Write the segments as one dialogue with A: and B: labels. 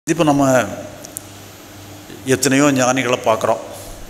A: இப்போ நம்ம எத்தனையோ ஞானிகளை பார்க்குறோம்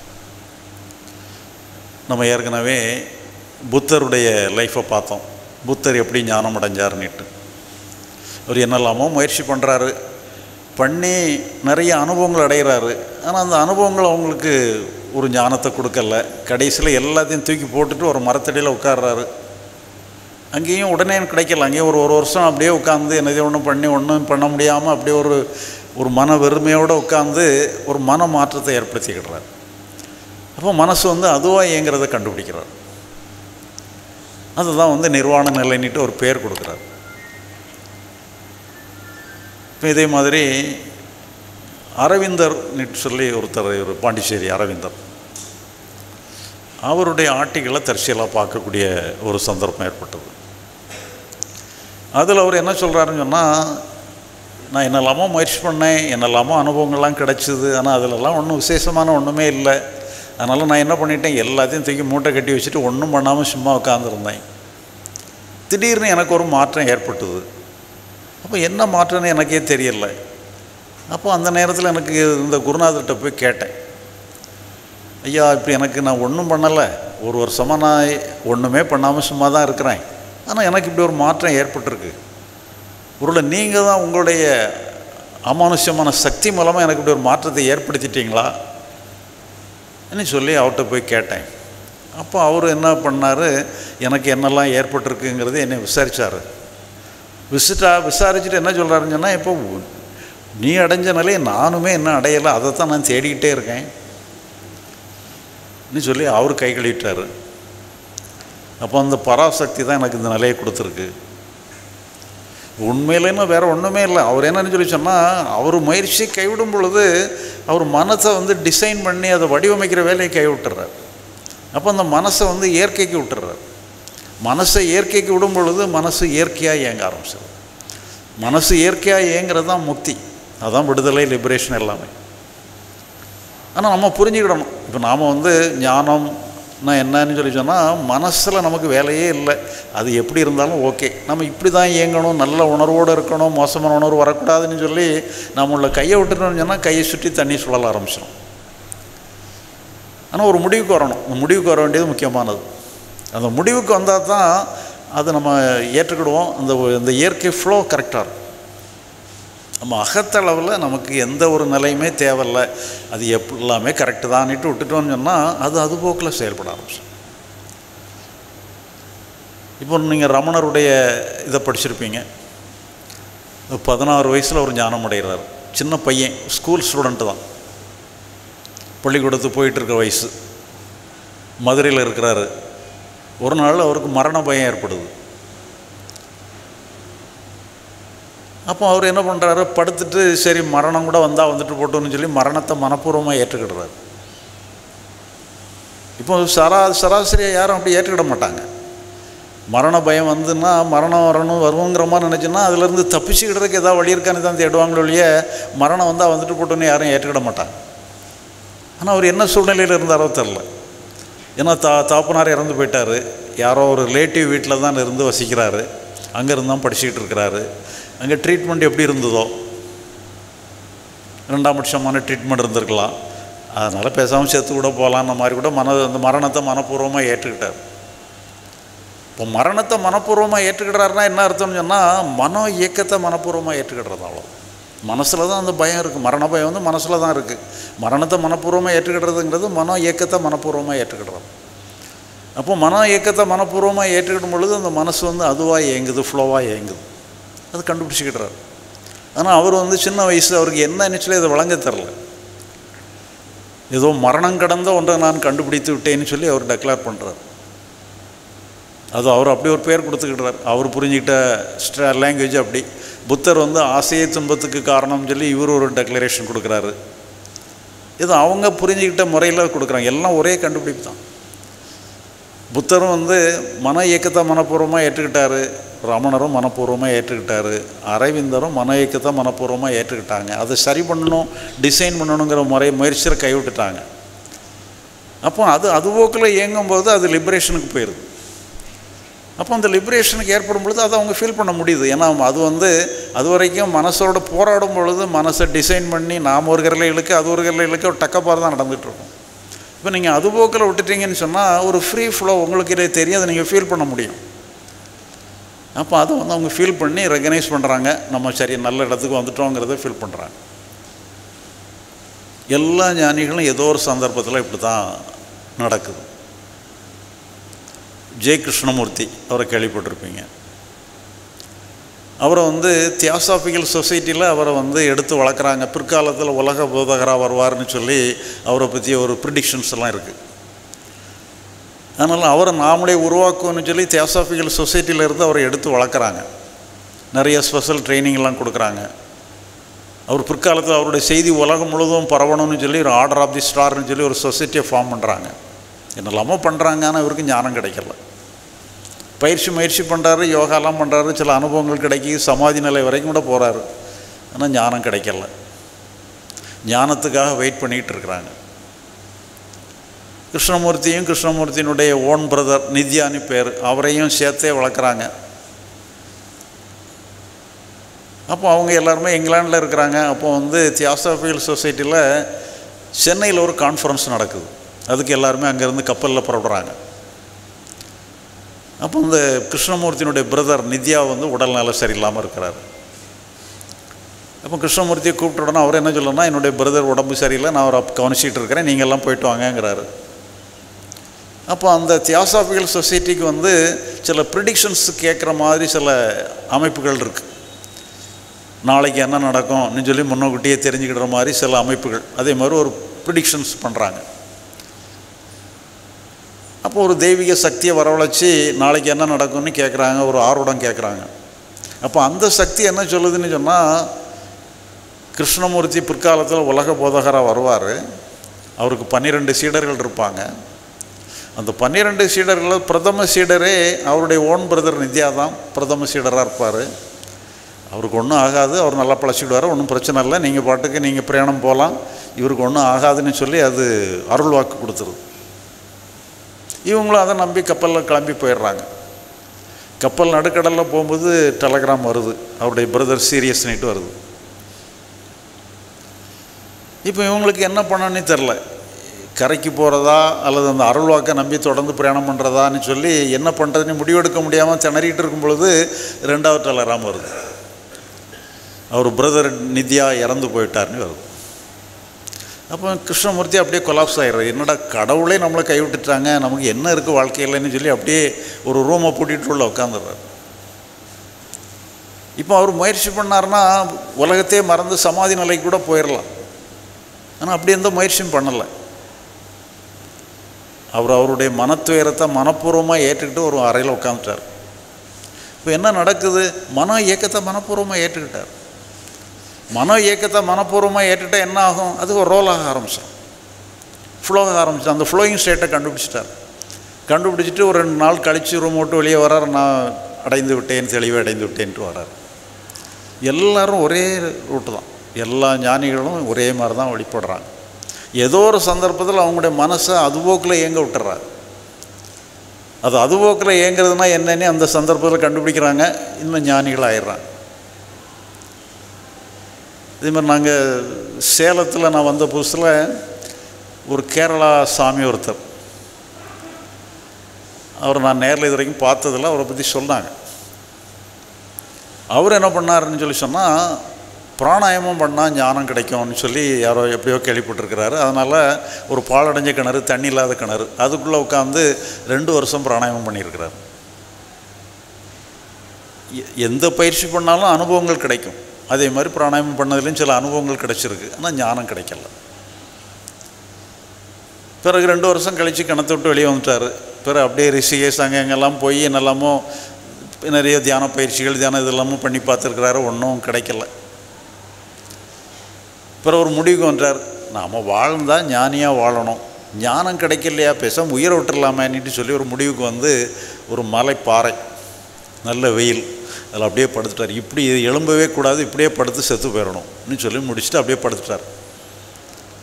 A: நம்ம ஏற்கனவே புத்தருடைய லைஃப்பை பார்த்தோம் புத்தர் எப்படி ஞானம் அடைஞ்சார்னுட்டு அவர் என்னெல்லாமோ முயற்சி பண்ணுறாரு பண்ணி நிறைய அனுபவங்கள் அடைகிறாரு ஆனால் அந்த அனுபவங்கள் அவங்களுக்கு ஒரு ஞானத்தை கொடுக்கல கடைசியில் எல்லாத்தையும் தூக்கி போட்டுட்டு ஒரு மரத்தடியில் உட்கார்றாரு அங்கேயும் உடனே கிடைக்கல அங்கேயும் ஒரு ஒரு வருஷம் அப்படியே உட்காந்து என்னதையும் ஒன்றும் பண்ணி ஒன்றும் பண்ண முடியாமல் அப்படியே ஒரு ஒரு மன வெறுமையோடு உட்காந்து ஒரு மன மாற்றத்தை ஏற்படுத்திக்கிடுறார் அப்போ மனசு வந்து அதுவாக இயங்கிறத கண்டுபிடிக்கிறார் அதுதான் வந்து நிர்வாண நிலைன்னுட்டு ஒரு பேர் கொடுக்குறார் இப்போ இதே மாதிரி அரவிந்தர் சொல்லி ஒருத்தர் ஒரு பாண்டிச்சேரி அரவிந்தர் அவருடைய ஆட்டிகளை தற்செயலாக பார்க்கக்கூடிய ஒரு சந்தர்ப்பம் ஏற்பட்டது அதில் அவர் என்ன சொல்கிறாருன்னு சொன்னால் நான் என்னெல்லாமோ முயற்சி பண்ணேன் என்னெல்லாமோ அனுபவங்கள்லாம் கிடச்சிது ஆனால் அதிலெல்லாம் ஒன்றும் விசேஷமான ஒன்றுமே இல்லை அதனால் நான் என்ன பண்ணிட்டேன் எல்லாத்தையும் தூக்கி மூட்டை கட்டி வச்சுட்டு ஒன்றும் பண்ணாமல் சும்மா உட்காந்துருந்தேன் திடீர்னு எனக்கு ஒரு மாற்றம் ஏற்பட்டது அப்போ என்ன மாற்றம்னு எனக்கே தெரியல அப்போ அந்த நேரத்தில் எனக்கு இந்த குருநாதர்கிட்ட போய் கேட்டேன் ஐயா இப்போ எனக்கு நான் ஒன்றும் பண்ணலை ஒரு வருஷமாக நான் ஒன்றுமே பண்ணாமல் சும்மா தான் இருக்கிறேன் ஆனால் எனக்கு இப்படி ஒரு மாற்றம் ஏற்பட்டிருக்கு ஒருவேளை நீங்கள் தான் உங்களுடைய அமானுஷ்யமான சக்தி மூலமாக எனக்கு இப்படி ஒரு மாற்றத்தை ஏற்படுத்திட்டீங்களா ன்னு சொல்லி அவர்கிட்ட போய் கேட்டேன் அப்போ அவர் என்ன பண்ணார் எனக்கு என்னெல்லாம் ஏற்பட்டிருக்குங்கிறது என்னை விசாரித்தார் விசிட்டா விசாரிச்சுட்டு என்ன சொல்கிறாருன்னு சொன்னால் இப்போ நீ அடைஞ்ச நிலையை நானுமே என்ன அடையலை அதை தான் நான் தேடிக்கிட்டே இருக்கேன் ன்னு சொல்லி அவர் கை கழுவிட்டார் அப்போ அந்த பராசக்தி தான் எனக்கு இந்த நிலையை கொடுத்துருக்கு உண்மையிலேன்னு வேறு ஒன்றுமே இல்லை அவர் என்னன்னு சொல்லி சொன்னால் அவர் முயற்சி கைவிடும் பொழுது அவர் மனசை வந்து டிசைன் பண்ணி அதை வடிவமைக்கிற வேலையை கைவிட்டுறார் அப்போ அந்த மனசை வந்து இயற்கைக்கு விட்டுறார் மனசை இயற்கைக்கு விடும் பொழுது மனசு இயற்கையாக இயங்க ஆரம்பிச்சிடும் மனசு இயற்கையாக இயங்கிறது தான் முக்தி அதான் விடுதலை லிபரேஷன் எல்லாமே ஆனால் நம்ம புரிஞ்சுக்கிடணும் இப்போ நாம் வந்து ஞானம் நான் என்னன்னு சொல்லி சொன்னால் மனசில் நமக்கு வேலையே இல்லை அது எப்படி இருந்தாலும் ஓகே நம்ம இப்படி தான் இயங்கணும் நல்ல உணர்வோடு இருக்கணும் மோசமான உணர்வு வரக்கூடாதுன்னு சொல்லி நம்ம உள்ள கையை விட்டுட்டோம்னு சொன்னால் கையை சுற்றி தண்ணி சுழல ஆரம்பிச்சிடும் ஆனால் ஒரு முடிவுக்கு வரணும் அந்த முடிவுக்கு வர வேண்டியது முக்கியமானது அந்த முடிவுக்கு வந்தால் தான் அது நம்ம ஏற்றுக்கிடுவோம் அந்த இந்த இயற்கை ஃப்ளோ கரெக்டாக இருக்கும் நம்ம அகத்தளவில் நமக்கு எந்த ஒரு நிலையுமே தேவையில்லை அது எப் எல்லாமே கரெக்டு தான்னுட்டு விட்டுட்டோம்னு சொன்னால் அது அது போக்கில் செயல்பட ஆரம்பிச்சு இப்போ நீங்கள் ரமணருடைய இதை படிச்சிருப்பீங்க பதினாறு வயசில் ஒரு ஞானம் அடைகிறார் சின்ன பையன் ஸ்கூல் ஸ்டூடெண்ட்டு தான் பள்ளிக்கூடத்துக்கு போயிட்டு இருக்க வயசு மதுரையில் இருக்கிறாரு ஒரு நாள் அவருக்கு மரண பயம் ஏற்படுது அப்போ அவர் என்ன பண்ணுறாரு படுத்துட்டு சரி மரணம் கூட வந்தால் வந்துட்டு போட்டோன்னு சொல்லி மரணத்தை மனப்பூர்வமாக ஏற்றுக்கிடுறாரு இப்போ சரா சராசரியாக யாரும் அப்படி ஏற்றுக்கிட மாட்டாங்க மரண பயம் வந்துன்னா மரணம் வரணும் வருவோங்கிற மாதிரி நினச்சுன்னா அதுலேருந்து தப்பிச்சுக்கிடுறதுக்கு ஏதாவது வழி இருக்கான்னு தான் தேடுவாங்களோ ஒழிய மரணம் வந்தால் வந்துட்டு போட்டோன்னு யாரும் ஏற்றுக்கிட மாட்டாங்க ஆனால் அவர் என்ன சூழ்நிலையில் இருந்தாரோ தெரில ஏன்னா தா தாப்பனார் இறந்து போயிட்டார் யாரோ ஒரு ரிலேட்டிவ் வீட்டில் தான் இருந்து வசிக்கிறாரு அங்கே இருந்து தான் படிச்சுக்கிட்டு இருக்கிறாரு அங்கே ட்ரீட்மெண்ட் எப்படி இருந்ததோ ரெண்டாம் பட்சமான ட்ரீட்மெண்ட் இருந்திருக்கலாம் அதனால் பேசாமல் செத்து கூட போகலான்ற மாதிரி கூட மன அந்த மரணத்தை மனப்பூர்வமாக ஏற்றுக்கிட்டார் இப்போ மரணத்தை மனப்பூர்வமாக ஏற்றுக்கிட்டாருன்னா என்ன அர்த்தம்னு சொன்னால் மன இயக்கத்தை மனப்பூர்வமாக ஏற்றுக்கிடுறது அவ்வளோ மனசில் தான் அந்த பயம் இருக்குது மரண பயம் வந்து மனசில் தான் இருக்குது மரணத்தை மனப்பூர்வமாக ஏற்றுக்கிடுறதுங்கிறது மன இயக்கத்தை மனப்பூர்வமாக ஏற்றுக்கிடுறது அப்போ மன இயக்கத்தை மனப்பூர்வமாக ஏற்றுக்கிடும் பொழுது அந்த மனசு வந்து அதுவாக இயங்குது ஃப்ளோவாக இயங்குது அது கண்டுபிடிச்சிக்கிட்டுறாரு ஆனால் அவர் வந்து சின்ன வயசு அவருக்கு என்ன நினச்சில இதை வழங்க தரல ஏதோ மரணம் கடந்த ஒன்றை நான் கண்டுபிடித்து விட்டேன்னு சொல்லி அவர் டெக்ளேர் பண்ணுறார் அது அவர் அப்படி ஒரு பேர் கொடுத்துக்கிட்டார் அவர் புரிஞ்சுக்கிட்ட ஸ்ட்ரா லாங்குவேஜ் அப்படி புத்தர் வந்து ஆசையை துன்பத்துக்கு காரணம்னு சொல்லி இவர் ஒரு டெக்ளரேஷன் கொடுக்குறாரு இது அவங்க புரிஞ்சுக்கிட்ட முறையில் கொடுக்குறாங்க எல்லாம் ஒரே கண்டுபிடிப்பு தான் புத்தரும் வந்து மன இயக்கத்தை மனப்பூர்வமாக ஏற்றுக்கிட்டாரு ரமணரும் மனப்பூர்வமாக ஏற்றுக்கிட்டாரு அரவிந்தரும் மன இயக்கத்தை மனப்பூர்வமாக ஏற்றுக்கிட்டாங்க அதை சரி பண்ணணும் டிசைன் பண்ணணுங்கிற முறை முயற்சியில் கைவிட்டுட்டாங்க அப்போ அது அது போக்கில் இயங்கும்போது அது லிபரேஷனுக்கு போயிடுது அப்போ அந்த லிபரேஷனுக்கு ஏற்படும் பொழுது அதை அவங்க ஃபீல் பண்ண முடியுது ஏன்னா அது வந்து அது வரைக்கும் மனசோட போராடும் பொழுது மனசை டிசைன் பண்ணி நாம் ஒரு கரில் இழுக்க அது ஒரு கரில் இழுக்க ஒரு டக்கப்பாறு தான் நடந்துகிட்ருக்கும் இப்போ நீங்கள் அது போக்கில் விட்டுட்டீங்கன்னு சொன்னால் ஒரு ஃப்ரீ ஃப்ளோ உங்களுக்கு இது தெரியும் அதை நீங்கள் ஃபீல் பண்ண முடியும் அப்போ அதை வந்து அவங்க ஃபீல் பண்ணி ரெகனைஸ் பண்ணுறாங்க நம்ம சரி நல்ல இடத்துக்கு வந்துட்டோங்கிறத ஃபீல் பண்ணுறாங்க எல்லா ஞானிகளும் ஏதோ ஒரு சந்தர்ப்பத்தில் இப்படி தான் நடக்குது ஜெய கிருஷ்ணமூர்த்தி அவரை கேள்விப்பட்டிருப்பீங்க அவரை வந்து தியாசாபிக்கல் சொசைட்டியில் அவரை வந்து எடுத்து வளர்க்குறாங்க பிற்காலத்தில் உலக போதகராக வருவார்னு சொல்லி அவரை பற்றி ஒரு ப்ரிடிக்ஷன்ஸ் எல்லாம் இருக்குது அதனால் அவரை நாமளே உருவாக்குவோன்னு சொல்லி தியாசாபிக்கல் சொசைட்டியில் இருந்து அவரை எடுத்து வளர்க்குறாங்க நிறைய ஸ்பெஷல் ட்ரைனிங்லாம் கொடுக்குறாங்க அவர் பிற்காலத்தில் அவருடைய செய்தி உலகம் முழுவதும் பரவணும்னு சொல்லி ஒரு ஆர்டர் ஆஃப் தி ஸ்டார்னு சொல்லி ஒரு சொசைட்டியை ஃபார்ம் பண்ணுறாங்க என்னெல்லாமோ பண்ணுறாங்க ஆனால் இவருக்கு ஞானம் கிடைக்கல பயிற்சி முயற்சி பண்ணுறாரு யோகாலாம் பண்ணுறாரு சில அனுபவங்கள் கிடைக்கி சமாதி நிலை வரைக்கும் கூட போகிறாரு ஆனால் ஞானம் கிடைக்கல ஞானத்துக்காக வெயிட் பண்ணிகிட்டு இருக்கிறாங்க கிருஷ்ணமூர்த்தியும் கிருஷ்ணமூர்த்தியினுடைய ஓன் பிரதர் நித்யானி பேர் அவரையும் சேர்த்தே வளர்க்குறாங்க அப்போ அவங்க எல்லாருமே இங்கிலாண்டில் இருக்கிறாங்க அப்போ வந்து தியாசாபியல் சொசைட்டியில் சென்னையில் ஒரு கான்ஃபரன்ஸ் நடக்குது அதுக்கு எல்லாருமே அங்கேருந்து கப்பலில் புறப்படுறாங்க அப்போ இந்த கிருஷ்ணமூர்த்தியினுடைய பிரதர் நித்யா வந்து உடல்நல சரியில்லாமல் இருக்கிறார் அப்போ கிருஷ்ணமூர்த்தியை கூப்பிட்ட உடனே அவர் என்ன சொல்லணும்னா என்னுடைய பிரதர் உடம்பு சரியில்லை நான் அவரை கவனிச்சிட்டு இருக்கிறேன் நீங்கள்லாம் போயிட்டு வாங்கங்கிறாரு அப்போ அந்த தியாசாபிக்கல் சொசைட்டிக்கு வந்து சில ப்ரிடிக்ஷன்ஸ் கேட்குற மாதிரி சில அமைப்புகள் இருக்குது நாளைக்கு என்ன நடக்கும்னு சொல்லி முன்னக்கூட்டியே தெரிஞ்சுக்கிற மாதிரி சில அமைப்புகள் அதே மாதிரி ஒரு ப்ரிடிக்ஷன்ஸ் பண்ணுறாங்க அப்போ ஒரு தெய்வீக சக்தியை வரவழைச்சி நாளைக்கு என்ன நடக்கும்னு கேட்குறாங்க ஒரு ஆர்வடம் கேட்குறாங்க அப்போ அந்த சக்தி என்ன சொல்லுதுன்னு சொன்னால் கிருஷ்ணமூர்த்தி பிற்காலத்தில் உலக போதகராக வருவார் அவருக்கு பன்னிரெண்டு சீடர்கள் இருப்பாங்க அந்த பன்னிரெண்டு சீடர்களில் பிரதம சீடரே அவருடைய ஓன் பிரதர் நித்யா தான் பிரதம சீடராக இருப்பார் அவருக்கு ஒன்றும் ஆகாது அவர் நல்லா பழச்சிடுவார் ஒன்றும் பிரச்சனை இல்லை நீங்கள் பாட்டுக்கு நீங்கள் பிரயாணம் போகலாம் இவருக்கு ஒன்றும் ஆகாதுன்னு சொல்லி அது அருள் வாக்கு கொடுத்துருது இவங்களும் அதை நம்பி கப்பலில் கிளம்பி போயிடுறாங்க கப்பல் நடுக்கடலில் போகும்போது டெலகிராம் வருது அவருடைய பிரதர் சீரியஸ் நைட்டு வருது இப்போ இவங்களுக்கு என்ன பண்ணணும்னு தெரில கரைக்கு போகிறதா அல்லது அந்த அருள்வாக்கை நம்பி தொடர்ந்து பிரயாணம் பண்ணுறதான்னு சொல்லி என்ன பண்ணுறதுன்னு முடிவெடுக்க முடியாமல் திணறிட்டு இருக்கும் பொழுது ரெண்டாவது டெலகிராம் வருது அவர் பிரதர் நித்யா இறந்து போயிட்டார்னு வருது அப்போ கிருஷ்ணமூர்த்தி அப்படியே கொலாப்ஸ் ஆகிடுறாரு என்னடா கடவுளே நம்மளை கைவிட்டுட்டாங்க நமக்கு என்ன இருக்குது வாழ்க்கையிலன்னு சொல்லி அப்படியே ஒரு ரூமை பூட்டிட்டு உள்ள உட்காந்துடுறாரு இப்போ அவர் முயற்சி பண்ணார்னா உலகத்தையே மறந்து சமாதி நிலைக்கு கூட போயிடலாம் ஆனால் அப்படி எந்த முயற்சியும் பண்ணலை அவர் அவருடைய மனத்துயரத்தை மனப்பூர்வமாக ஏற்றுக்கிட்டு ஒரு அறையில் உட்காந்துட்டார் இப்போ என்ன நடக்குது மன இயக்கத்தை மனப்பூர்வமாக ஏற்றுக்கிட்டார் மன இயக்கத்தை மனப்பூர்வமாக ஏற்றுட்டா என்ன ஆகும் அது ஒரு ரோல் ஆக ஆரம்பிச்சிடும் ஃப்ளோ ஆக ஆரம்பிச்சு அந்த ஃப்ளோயிங் ஸ்டேட்டை கண்டுபிடிச்சிட்டார் கண்டுபிடிச்சிட்டு ஒரு ரெண்டு நாள் கழித்து ரூம் விட்டு வெளியே வரார் நான் அடைந்து விட்டேன் தெளிவை அடைந்து விட்டேன்ட்டு வரார் எல்லாரும் ஒரே ரூட்டு தான் எல்லா ஞானிகளும் ஒரே மாதிரி தான் வழிபடுறாங்க ஏதோ ஒரு சந்தர்ப்பத்தில் அவங்களுடைய மனசை அதுபோக்கில் இயங்க விட்டுறாரு அது அதுபோக்கில் இயங்குறதுனா என்னன்னு அந்த சந்தர்ப்பத்தில் கண்டுபிடிக்கிறாங்க இன்னும் ஞானிகள் ஆயிடுறாங்க இதே மாதிரி நாங்கள் சேலத்தில் நான் வந்த புதுசில் ஒரு கேரளா சாமி ஒருத்தர் அவரை நான் நேரில் இது வரைக்கும் பார்த்ததில்ல அவரை பற்றி சொன்னாங்க அவர் என்ன பண்ணாருன்னு சொல்லி சொன்னால் பிராணாயாமம் பண்ணால் ஞானம் கிடைக்கும்னு சொல்லி யாரோ எப்படியோ கேள்விப்பட்டிருக்கிறாரு அதனால் ஒரு பாலடைஞ்ச கிணறு தண்ணி இல்லாத கிணறு அதுக்குள்ளே உட்காந்து ரெண்டு வருஷம் பிராணாயாமம் பண்ணியிருக்கிறார் எ- எந்த பயிற்சி பண்ணாலும் அனுபவங்கள் கிடைக்கும் அதே மாதிரி பிராணாயாமம் பண்ணதுலேயும் சில அனுபவங்கள் கிடைச்சிருக்கு ஆனால் ஞானம் கிடைக்கல பிறகு ரெண்டு வருஷம் கழித்து கிணத்தை விட்டு வெளியே வந்துட்டார் பிறகு அப்படியே ரிஷிகேஷ் அங்கே எங்கெல்லாம் போய் என்னெல்லாமோ நிறைய தியான பயிற்சிகள் தியானம் இதெல்லாமோ பண்ணி பார்த்துருக்கிறாரு ஒன்றும் கிடைக்கல பிறகு ஒரு முடிவுக்கு வந்துட்டார் நாம் வாழ்ந்தா ஞானியாக வாழணும் ஞானம் கிடைக்கலையா பேசாம உயிரை விட்டுறலாமேன்னுட்டு சொல்லி ஒரு முடிவுக்கு வந்து ஒரு மலை பாறை நல்ல வெயில் அதில் அப்படியே படுத்துட்டார் இப்படி எழும்பவே கூடாது இப்படியே படுத்து செத்து போயிடணும்னு சொல்லி முடிச்சுட்டு அப்படியே படுத்துட்டார்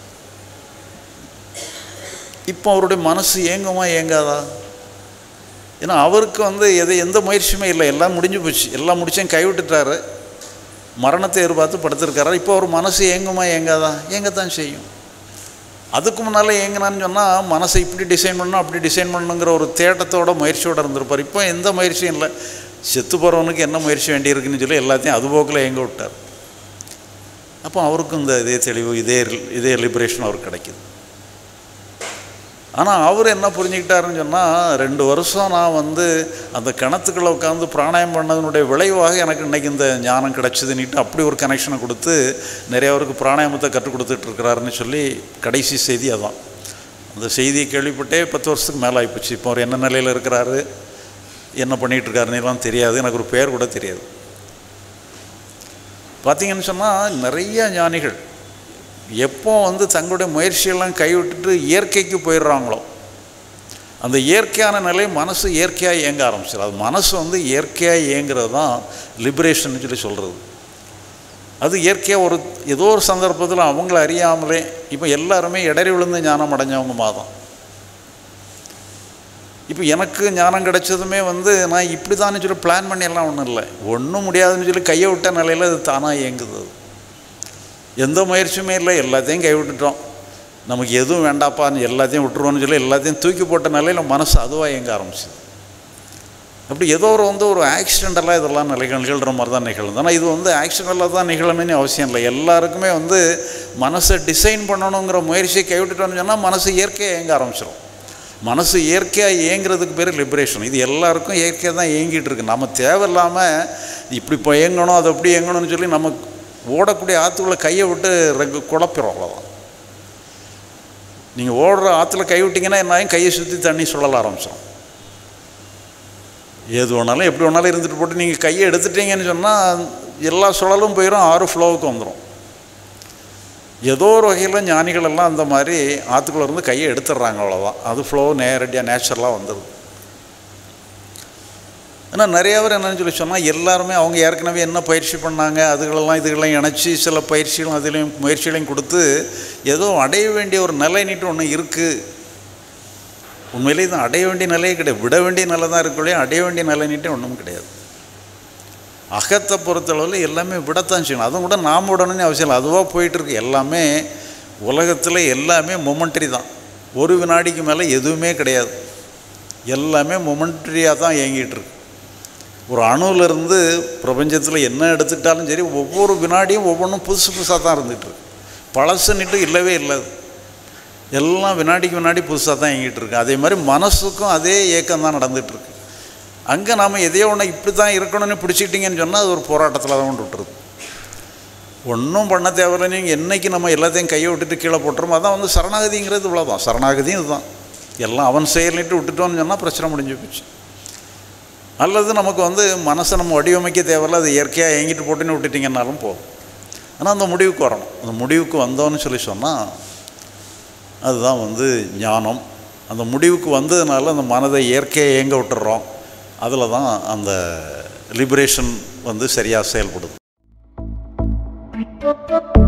A: இப்போ அவருடைய மனசு ஏங்குமா ஏங்காதா ஏன்னா அவருக்கு வந்து எது எந்த முயற்சியுமே இல்லை எல்லாம் முடிஞ்சு போச்சு எல்லாம் முடிச்சும் கைவிட்டுட்டாரு மரணத்தை எதிர்பார்த்து படுத்திருக்காரு இப்போ அவர் மனசு ஏங்குமா ஏங்காதா ஏங்கத்தான் செய்யும் அதுக்கு முன்னால் ஏங்கினான்னு சொன்னால் மனசை இப்படி டிசைன் பண்ணணும் அப்படி டிசைன் பண்ணணுங்கிற ஒரு தேட்டத்தோட முயற்சியோடு இருந்திருப்பார் இப்போ எந்த முயற்சியும் இல்லை செத்து போகிறவனுக்கு என்ன முயற்சி வேண்டியிருக்குன்னு சொல்லி எல்லாத்தையும் அது போக்கில் ஏங்க விட்டார் அப்போ அவருக்கும் இந்த இதே தெளிவு இதே இதே லிபரேஷன் அவருக்கு கிடைக்குது ஆனால் அவர் என்ன புரிஞ்சுக்கிட்டாருன்னு சொன்னால் ரெண்டு வருஷம் நான் வந்து அந்த கிணத்துக்குள்ளே உட்காந்து பிராணாயம் பண்ணதனுடைய விளைவாக எனக்கு இன்றைக்கி இந்த ஞானம் கிடச்சிதுன்னுட்டு அப்படி ஒரு கனெக்ஷனை கொடுத்து நிறைய அவருக்கு பிராணாயாமத்தை கற்றுக் கொடுத்துட்டு இருக்கிறாருன்னு சொல்லி கடைசி செய்தி அதான் அந்த செய்தியை கேள்விப்பட்டே பத்து வருஷத்துக்கு மேலே ஆகிப்போச்சு இப்போ அவர் என்ன நிலையில் இருக்கிறாரு என்ன பண்ணிகிட்டு இருக்காருன்னெல்லாம் தெரியாது எனக்கு ஒரு பேர் கூட தெரியாது பார்த்தீங்கன்னு சொன்னால் நிறைய ஞானிகள் எப்போ வந்து தங்களுடைய முயற்சியெல்லாம் கைவிட்டுட்டு இயற்கைக்கு போயிடுறாங்களோ அந்த இயற்கையான நிலை மனசு இயற்கையாக இயங்க ஆரம்பிச்சிடும் அது மனசு வந்து இயற்கையாக இயங்கிறது தான் லிபரேஷன் சொல்லி சொல்கிறது அது இயற்கையாக ஒரு ஏதோ ஒரு சந்தர்ப்பத்தில் அவங்கள அறியாமலே இப்போ எல்லாருமே இடறி விழுந்து ஞானம் அடைஞ்சவங்க மாதம் இப்போ எனக்கு ஞானம் கிடைச்சதுமே வந்து நான் இப்படி தானே சொல்லி பிளான் பண்ணியெல்லாம் ஒன்றும் இல்லை ஒன்றும் முடியாதுன்னு சொல்லி கையை விட்ட நிலையில் அது தானாக இயங்குது அது எந்த முயற்சியுமே இல்லை எல்லாத்தையும் கைவிட்டுட்டோம் நமக்கு எதுவும் வேண்டாப்பான்னு எல்லாத்தையும் விட்டுருவோன்னு சொல்லி எல்லாத்தையும் தூக்கி போட்ட நிலையில் மனசு அதுவாக இயங்க ஆரம்பிச்சுது அப்படி ஏதோ ஒரு வந்து ஒரு ஆக்சிடெண்டெல்லாம் இதெல்லாம் நிலை நிகழ்கிற மாதிரி தான் நிகழும் ஆனால் இது வந்து ஆக்சிடெண்டலாக தான் நிகழணும்னு அவசியம் இல்லை எல்லாருக்குமே வந்து மனசை டிசைன் பண்ணணுங்கிற முயற்சியை கைவிட்டுட்டோம்னு சொன்னால் மனசு இயற்கையாக இயங்க ஆரம்பிச்சிடும் மனசு இயற்கையாக இயங்குறதுக்கு பேர் லிபரேஷன் இது எல்லாருக்கும் இயற்கையாக தான் இயங்கிட்டு இருக்கு நம்ம தேவையில்லாமல் இப்படி இப்போ இயங்கணும் அது அப்படி இயங்கணும்னு சொல்லி நம்ம ஓடக்கூடிய ஆற்றுக்குள்ளே கையை விட்டு ரெகு குழப்பிடும் அவ்வளோதான் நீங்கள் ஓடுற ஆற்றுல கை விட்டிங்கன்னா என்ன ஆகும் கையை சுற்றி தண்ணி சுழல ஆரம்பிச்சிடும் எது வேணாலும் எப்படி வேணாலும் இருந்துட்டு போட்டு நீங்கள் கையை எடுத்துட்டீங்கன்னு சொன்னால் எல்லா சுழலும் போயிடும் ஆறு ஃப்ளோவுக்கு வந்துடும் ஏதோ ஒரு வகையில் ஞானிகள் எல்லாம் அந்த மாதிரி ஆற்றுக்குள்ளே இருந்து கையை எடுத்துடுறாங்க அவ்வளோதான் அது ஃப்ளோ நேரடியாக நேச்சுரலாக வந்துடுது ஆனால் நிறைய பேர் என்னன்னு சொல்லி சொன்னால் எல்லாருமே அவங்க ஏற்கனவே என்ன பயிற்சி பண்ணாங்க அதுகளெல்லாம் இதுகளெல்லாம் இணைச்சி சில பயிற்சிகளும் அதிலையும் முயற்சிகளையும் கொடுத்து ஏதோ அடைய வேண்டிய ஒரு நிலை நீட்டு ஒன்று இருக்குது உண்மையிலே இது அடைய வேண்டிய நிலையே கிடையாது விட வேண்டிய நிலை தான் இருக்கொள்ளே அடைய வேண்டிய நிலை நீட்டே ஒன்றும் கிடையாது அகத்தை பொறுத்தளவில் எல்லாமே விடத்தான் செய்யணும் அதுவும் கூட நாம் விடணும்னு அவசியம் இல்லை அதுவாக போயிட்டுருக்கு எல்லாமே உலகத்தில் எல்லாமே மொமெண்ட்ரி தான் ஒரு வினாடிக்கு மேலே எதுவுமே கிடையாது எல்லாமே மொமெண்ட்ரியாக தான் இயங்கிட்டு இருக்கு ஒரு அணுவிலிருந்து பிரபஞ்சத்தில் என்ன எடுத்துக்கிட்டாலும் சரி ஒவ்வொரு வினாடியும் ஒவ்வொன்றும் புதுசு புதுசாக தான் இருந்துகிட்ருக்கு பழசுன்னுட்டு இல்லவே இல்லை எல்லாம் வினாடிக்கு வினாடி புதுசாக தான் இயங்கிட்டு இருக்கு அதே மாதிரி மனசுக்கும் அதே இயக்கம் தான் நடந்துகிட்ருக்கு அங்கே நாம் எதையோ ஒன்று இப்படி தான் இருக்கணும்னு பிடிச்சிட்டிங்கன்னு சொன்னால் அது ஒரு போராட்டத்தில் தான் கொண்டு விட்டுருது ஒன்றும் பண்ண தேவையில்லை நீங்கள் என்றைக்கு நம்ம எல்லாத்தையும் கையை விட்டுட்டு கீழே போட்டுறோமோ அதான் வந்து சரணாகதிங்கிறது இவ்வளோதான் சரணாகதியும் இதுதான் எல்லாம் அவன் செயல்னிட்டு விட்டுட்டோன்னு சொன்னால் பிரச்சனை முடிஞ்சு போச்சு அல்லது நமக்கு வந்து மனசை நம்ம வடிவமைக்க தேவையில்ல அது இயற்கையாக இயங்கிட்டு போட்டுன்னு விட்டுட்டிங்கன்னாலும் போதும் ஆனால் அந்த முடிவுக்கு வரணும் அந்த முடிவுக்கு வந்தோன்னு சொல்லி சொன்னால் அதுதான் வந்து ஞானம் அந்த முடிவுக்கு வந்ததுனால அந்த மனதை இயற்கையை இயங்க விட்டுறோம் அதில் தான் அந்த லிபரேஷன் வந்து சரியாக செயல்படுது